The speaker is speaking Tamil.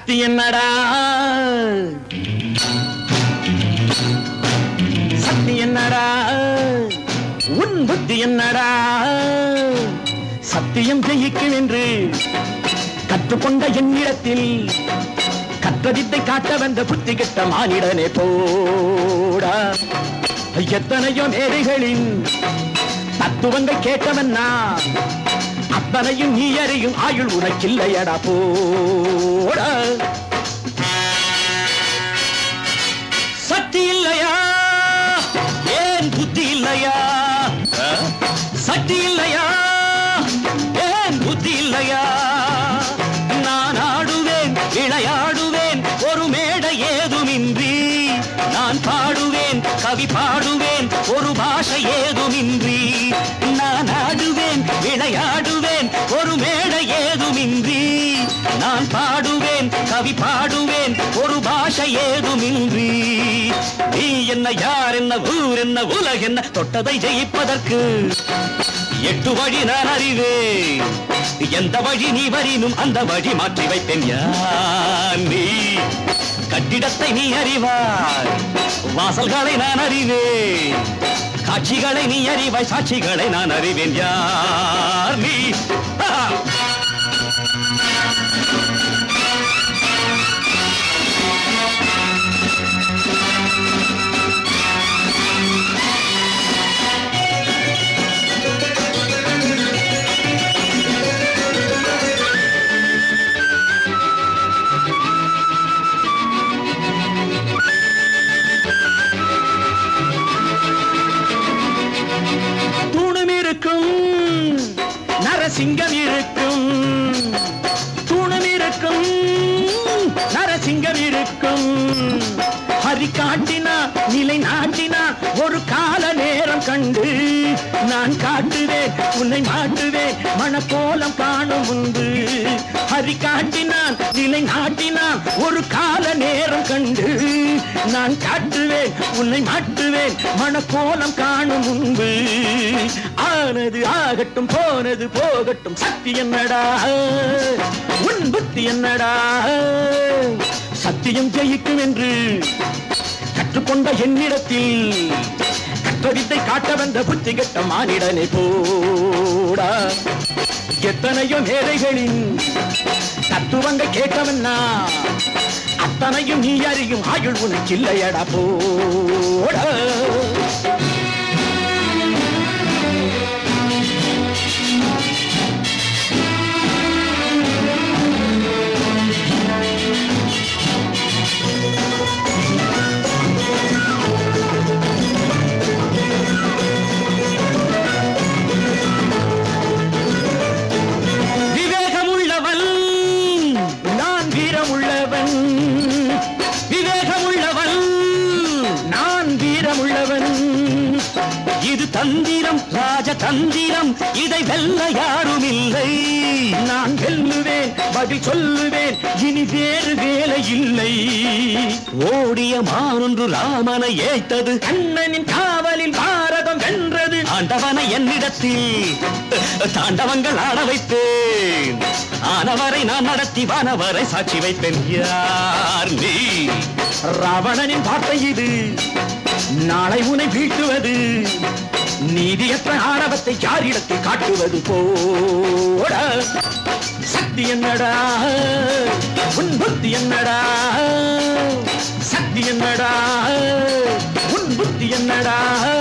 சக்தி என்னடா சக்தி என்னடா உன் புத்தி என்னடா சத்தியம் ஜெயிக்கும் என்று கற்றுக்கொண்ட என்னிடத்தில் கற்றதித்தை காட்ட வந்த புத்தி கெட்ட மானிடனே போடா எத்தனையோ மேடைகளின் தத்துவங்கள் கேட்டவன்னா அத்தனையும் நீ அறியும் ஆயுள் உனக்கில்லையடா போடா சக்தி இல்லையா ஏன் புத்தி இல்லையா ஆ? சக்தி இல்லையா ஏன் புத்தி இல்லையா நான் ஆடுவேன் விளையாடுவேன் ஒரு மேடை ஏதுமின்றி நான் பாடுவேன் கவி பாடுவேன் ஒரு பாஷை ஏதுமின்றி நான் ஆடுவேன் விளையாடுவேன் ஒரு மேடை ஏதுமின்றி நான் பாடுவேன் கவி பாடுவேன் ஒரு பாஷை ஏதுமின்றி நீ என்ன யார் என்ன ஊர் என்ன உலக என்ன தொட்டதை ஜெயிப்பதற்கு எட்டு வழி நான் அறிவேன் எந்த வழி நீ வரினும் அந்த வழி மாற்றி வைப்பேன் யார் நீ கட்டிடத்தை நீ அறிவாய் வாசல்களை நான் அறிவேன் காட்சிகளை நீ அறிவாய் சாட்சிகளை நான் அறிவேன் யார் நீ ஆஹா! தூணும் இருக்கும் நரசிங்கம் இருக்கும் தூணும் இருக்கும் நரசிங்கம் இருக்கும் ஹரி காட்டினா நிலை நாட்டினா ஒரு கால நேரம் கண்டு நான் காட்டுவேன் உன்னை மாட்டுவேன் மணக்கோலம் காணும் முன்பு ஹரி காட்டினான் நிலை நாட்டினான் ஒரு கால நேரம் கண்டு நான் காட்டுவேன் உன்னை மாட்டுவேன் மணக்கோலம் காணும் முன்பு ஆனது ஆகட்டும் போனது போகட்டும் சக்தி என்னடா உன் புத்தி என்னடா சத்தியம் ஜெயிக்கும் என்று கற்றுக்கொண்ட என்னிடத்தில் கற்றவித்தை காட்ட வந்த புத்தி கெட்ட மானிடனை போடா எத்தனையோ மேதைகளின் தத்துவங்கள் கேட்டவன்னா அத்தனையும் நீ அறியும் ஆயுள் உனக்கு இல்லையடா போடா விவேகமுள்ளவன் நான் வீரமுள்ளவன் விவேகமுள்ளவன் நான் வீரமுள்ளவன் இது தந்திரம் ராஜ தந்திரம் இதை வெல்ல யாரும் இல்லை நான் வெல்லுவேன் பதில் சொல்லுவேன் இனி வேறு வேலை இல்லை ஓடிய மானொன்று ராமனை ஏய்த்தது கண்ணனின் காவலில் பாரதம் வென்றது ஆண்டவனை என்னிடத்தில் தாண்டவங்கள் ஆட வைத்தேன் ஆனவரை நான் நடத்தி வானவரை சாட்சி வைப்பேன் யார் நீ ராவணனின் வார்த்தை இது நாளை உனை வீழ்த்துவது நீதியற்ற ஆணவத்தை யாரிடத்தில் காட்டுவது போட சக்தி என்னடா உன் புத்தி என்னடா சக்தி என்னடா உன் புத்தி என்னடா